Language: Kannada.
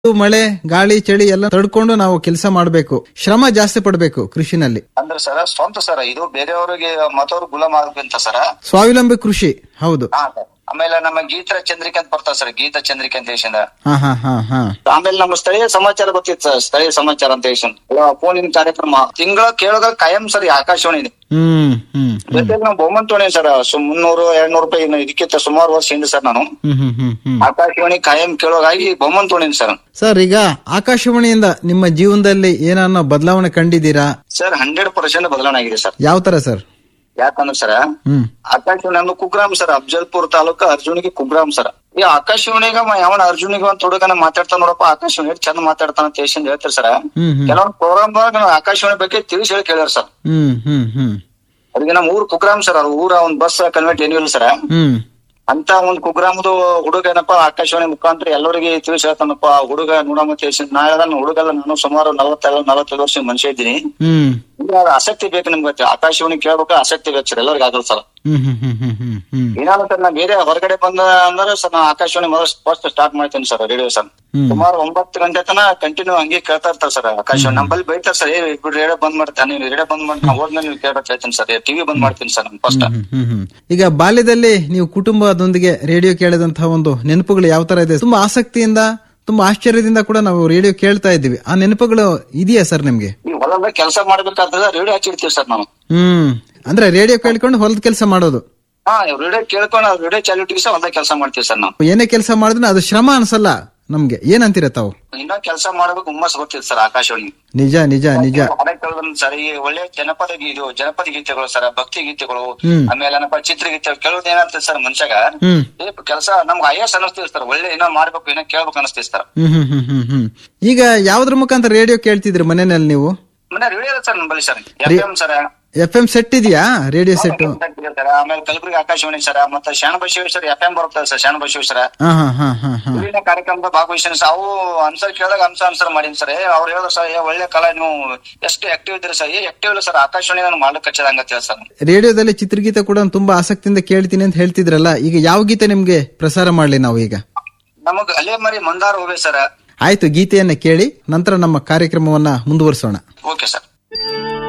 ಮಳೆ ಗಾಳಿ ಚಳಿ ಎಲ್ಲ ತಡ್ಕೊಂಡು ನಾವು ಕೆಲಸ ಮಾಡಬೇಕು ಶ್ರಮ ಜಾಸ್ತಿ ಪಡ್ಬೇಕು ಕೃಷಿನಲ್ಲಿ ಅಂದ್ರೆ ಸರ ಸ್ವಂತ ಸರ ಇದು ಬೇರೆಯವ್ರಿಗೆ ಮತ್ತವ್ರು ಗುಲಾಮ್ ಆಗ್ಬೇಕಂತ ಸರ ಸ್ವಾವಲಂಬಿ ಕೃಷಿ ಹೌದು ಹಾ ಸರ್ ಆಮೇಲೆ ನಮ್ಮ ಗೀತರ ಚಂದ್ರಿಕೆ ಅಂತ ಬರ್ತಾವ ಸರ್ ಗೀತ ಚಂದ್ರಿಕೆ ಅಂತ ಹೇಳಿ ಹಾ ಹಾ ಹಾ ಹಾ ಆಮೇಲೆ ನಮ್ಮ ಸ್ಥಳೀಯ ಸಮಾಚಾರ ಗೊತ್ತಿತ್ತು ಸರ್ ಸ್ಥಳೀಯ ಸಮಾಚಾರ ಅಂತ ಹೇಳಿ ಫೋನಿನ ಕಾರ್ಯಕ್ರಮ ತಿಂಗಳ ಕೇಳೋದ ಕಾಯಂ ಸರ್ ಈ ಆಕಾಶವಾಣಿ ಇದೆ. ಹ್ಮ್ ಹ್ಮ್ ಹ್ಮ್ ಜೊತೆಗೆ ನಾವು ಬಹುಮಂತ ತೊಗೊಂಡೆ ಸರ್ ಸು ಮುನ್ನೂರು ಎರಡ್ನೂರು ರೂಪಾಯಿ ಇನ್ನು ಇದಕ್ಕಿಂತ ಸುಮಾರು ವರ್ಷ ಹಿಂದೆ ಸರ್ ನಾನು ಹ್ಮ್ ಹ್ಮ್ ಹ್ಮ್ ಹ್ಮ್ ಆಕಾಶವಾಣಿ ಕಾಯಂ ಕೇಳೋಗಾಗಿ ಬಹುಮಂತ ತೊಗೊಂಡಿನಿ ಸರ್ ಸರ್ ಈಗ ಆಕಾಶವಾಣಿಯಿಂದ ನಿಮ್ಮ ಜೀವನದಲ್ಲಿ ಏನನ್ನ ಬದಲಾವಣೆ ಕಂಡಿದ್ದೀರಾ ಸರ್ ಹಂಡ್ರೆಡ್ ಪರ್ಸೆಂಟ್ ಬದಲಾವಣೆ ಆಗಿದೆ ಸರ್ ಯಾವ ತರ ಸರ್ ಯಾಕಂದ್ರೆ ಸರ್ ಹ್ಮ್ ಆಕಾಶವಾಣಿ ಅಂದ್ರೆ ಕುಗ್ರಾಮ್ ಸರ್ ಅಫ್ಜಲ್ಪುರ್ ತಾಲೂಕು ಅರ್ಜುನಿಗೆ ಕುಗ್ರಾಮ್ ಸರ್ ಈ ಆಕಾಶವಾಣಿಗ ಯಾವನ ಅರ್ಜುನಿಗೆ ಒಂದ್ ಹುಡುಗನ ಮಾತಾಡ್ತಾನ ನೋಡಪ್ಪ ಆಕಾಶವಾಣಿ ಎಷ್ಟ್ ಚಂದ ಮಾತಾಡ್ತಾನ ಅಂತ ಹೇಳಿ ಹೇಳ್ತಾರೆ ಸರ್ ಹ್ಮ್ ಹ್ಮ್ ಕೆಲವೊಂದು ಪ್ರೋಗ್ರಾಮ್ ಆಕಾಶವಾಣಿ ಬಗ್ಗೆ ತಿಳಿಸಿ ಹೇಳಿ ಕೇಳ್ಯಾರ ಸರ್ ಹ್ಮ್ ಹ್ಮ್ ಹ್ಮ್ ಅವ್ರಿಗೆ ನಮ್ಮ ಊರ್ ಕುಗ್ರಾಮ್ ಸರ್ ಅವ್ರ ಊರ ಒಂದ್ ಬಸ್ ಕನ್ವೆಂಟ್ ಏನೂ ಇಲ್ಲ ಸರ್ ಹ್ಮ್ ಅಂತ ಒಂದ್ ಕುಗ್ರಾಮದು ಹುಡುಗ ಏನಪ್ಪ ಆಕಾಶವಾಣಿ ಮುಖಾಂತರ ಎಲ್ಲರಿಗೆ ತಿಳಿಸಿ ಹೇಳ್ತಾನಪ್ಪ ಆ ಹುಡುಗ ನೋಡಮ್ಮ ತಿಳಿಸಿ ನಾ ಹೇಳ್ದ ಹುಡುಗಲ್ಲ ನಾನು ಸುಮಾರು ನಲವತ್ತೆಲ್ಲ ನಲವತ್ತೈದು ವರ್ಷ ಮನುಷ್ಯ ಇದ್ದೀನಿ ಹ್ಮ್ ಈಗ ಅದು ಆಸಕ್ತಿ ಬೇಕು ನಿಮ್ಗೆ ಆಕಾಶವಾಣಿ ಕೇಳ್ಬೇಕು ಆಸಕ್ತಿ ಬೇಕು ಸರ್ ಎಲ್ಲರಿಗೂ ಆಗಲ್ಲ ಸರ್ ಹ್ಮ್ ಹ್ಮ್ ಹ್ಮ್ ಹ್ಮ್ ಹ್ಮ್ ಹ್ಮ್ ಏನಾದ್ರು ಸರ್ ನಾ ಬೇರೆ ಹೊರಗಡೆ ಬಂದ ಅಂದ್ರೆ ಸರ್ ನಾ ಆಕಾಶವಾಣಿ ಮೊದಲು ಫಸ್ಟ್ ಸ್ಟಾರ್ಟ್ ಮಾಡ್ತೀನಿ ಸರ್ ರೇಡಿಯೋ ಸರ್ ಹ್ಮ್. ಸುಮಾರು ಒಂಬತ್ತು ಗಂಟೆ ತನ ಕಂಟಿನ್ಯೂ ಹಂಗೆ ಕೇಳ್ತಾ ಇರ್ತಾರೆ ಸರ್ ಆಕಾಶವಾಣಿ ನಮ್ಮಲ್ಲಿ ಬೈತಾರೆ ಸರ್ ಏ ಬಿಡ್ರಿ ರೇಡಿಯೋ ಬಂದ್ ಮಾಡ್ತಾನೆ ನೀವು ರೇಡಿಯೋ ಬಂದ್ ಮಾಡಿ ನಾ ಹೋದ್ಮೇಲೆ ನೀವು ಕೇಳ್ಬೇಕು ಹೇಳ್ತೀನಿ ಸರ್ ಟಿವಿ ಬಂದ್ ಮಾಡ್ತೀನಿ ಸರ್ ಫಸ್ಟ್ ಹ್ಮ್, ಹ್ಮ್, ಹ್ಮ್. ಈಗ ಬಾಲ್ಯದಲ್ಲಿ ನೀವು ಕುಟುಂಬದೊಂದಿಗೆ ರೇಡಿಯೋ ಕೇಳಿದಂತಹ ಒಂದು ನೆನಪುಗಳು ಯಾವ ತರ ಇದೆ ತುಂಬಾ ಆಸಕ್ತಿಯಿಂದ ತುಂಬಾ ಆಶ್ಚರ್ಯದಿಂದ ಕೂಡ ನಾವು ರೇಡಿಯೋ ಕೇಳ್ತಾ ಇದ್ದೀವಿ ಆ ನೆನಪುಗಳು ಇದೆಯಾ ಸರ್ ನಿಮ್ಗೆ ಈ ಹೊಲದಾಗ ಕೆಲಸ ಮಾಡ್ಬೇಕಾಗ್ತದ ರೇಡಿಯೋ ಹಚ್ಚಿಡ್ತೀವಿ ಸರ್ ನಾವು ಹ್ಮ್ ಅಂದ್ರೆ ರೇಡಿಯೋ ಕೇಳ್ಕೊಂಡು ಹೊಲದ ಕೆಲಸ ಮಾಡೋದು ಹಾ ರೇಡಿಯೋ ಕೇಳ್ಕೊಂಡು ರೇಡಿಯೋ ಚಾಲು ಇಟ್ಟಿಗೆ ಸರ್ ಹೊಲದಾಗ ಕೆಲಸ ಮಾಡ್ತೀವಿ ಸರ್ ನಾವು ಏನೇ ಕೆಲಸ ಮಾಡಿದ್ರೆ ಅದು ಶ್ರಮ ಅನ್ಸಲ್ಲ ನಮ್ಗೆ ಏನಂತೀರ ತಾವು ಇನ್ನೂ ಕೆಲಸ ಮಾಡ್ಬೇಕು ಹುಮ್ಮಸ್ ಗೊತ್ತಿಲ್ಲ ಸರ್ ಆಕಾಶವಾಣಿ ನಿಜ ನಿಜ ನಿಜ ಹೊರಗೆ ಕೇಳೋದ್ರಿಂದ ಸರ್ ಈ ಒಳ್ಳೆ ಜನಪದ ಗೀ- ಇದು ಜನಪದ ಗೀತೆಗಳು ಸರ್ ಭಕ್ತಿ ಗೀತೆಗಳು ಹ್ಮ್. ಆಮೇಲೆ ಏನಪ್ಪ ಚಿತ್ರಗೀತೆ ಕೇಳೋದು ಏನಾಗ್ತದೆ ಸರ್ ಮನುಷ್ಯಾಗ ಹ್ಮ್ ಏ ಕೆಲಸ ನಮ್ಗೆ ಐಎಸ್ ಅನಿಸ್ತೀವಿ ಸರ್ ಒಳ್ಳೆ ಏನೋ ಮಾಡ್ಬೇಕು ಏನೋ ಕೇಳ್ಬೇಕು ಅನಿಸ್ತೀವಿ ಸರ್ ಹ್ಮ್ ಹ್ಮ್ ಹ್ಮ್ ಹ್ಮ್ ಹ್ಮ್ ಈಗ ಯಾವ್ದ್ರ ಮುಖಾಂತರ ರೇಡಿಯೋ ಕೇಳ್ತಿದ್ರಿ ಮನೆಯಲ್ಲಿ ನೀವು ಮನೆ ರೇಡಿಯೋ ಸರ್ ನಮ್ಮಲ್ಲಿ sir F M sir F M set ಇದೆಯಾ ರೇಡಿಯೋ ಸೆಟ್ ಸರ್ ಆಮೇಲೆ ಕಲಬುರಗಿ ಆಕಾಶವಾಣಿ ಸರ್ ಮತ್ತೆ ಶಾಣ ಬಸವೇಶ್ವರ ಎಫ್ ಎಂ ಬರ್ತದೆ ಸರ್ ಶಾಣ ಬಸವೇಶ್ವರ ಹಾ ಹಾ ಹಾ ಹಾ ಹಾ ವಿಭಿನ್ನ ಕಾರ್ಯಕ್ರಮದ ಭಾಗವಹಿಸಿನ ಸರ್ ಅವು ಆನ್ಸರ್ ಕೇಳಿದಾಗ ಅಂಶ ಆನ್ಸರ್ ಮಾಡೀನಿ ಸರ್ ಅವ್ರು ಹೇಳಿದ್ರು ಸರ್ ಏ ಒಳ್ಳೆ ಕಲಾ ನೀವು ಎಷ್ಟು ಆಕ್ಟಿವ್ ಇದ್ದೀರಿ ಸರ್ ಏ ಆಕ್ಟಿವ್ ಇಲ್ಲ ಸರ್ ಆಕಾಶವಾಣಿ ನಾನು ಮಾಡ್ಲಿಕ್ಕೆ ಹಚ್ಚದಂಗ ಅಂತ ಹೇಳಿ ಸರ್ ರೇಡಿಯೋದಲ್ಲಿ ಚಿತ್ರಗೀತೆ ಕೂಡ ತುಂಬಾ ಆಸಕ್ತಿಯಿಂದ ಕೇಳ್ತೀನಿ ಅಂತ ಹೇಳ್ತಿದ್ರಲ್ಲ ಈಗ ಯಾವ ಗೀತೆ ನಿಮ್ಗೆ ಪ್ರಸಾರ ಮಾಡ್ಲಿ ನಾವು ಈಗ ನಮಗ್ ಅಲೆ ಮರಿ ಮಂದಾರ ಹೋವೆ ಸರ್ ಆಯ್ತು ಗೀತೆಯನ್ನ ಕೇಳಿ ನಂತರ ನಮ್ಮ ಕಾರ್ಯಕ್ರಮವನ್ನ ಮುಂದುವರಿಸೋಣ ಓಕೆ ಸರ್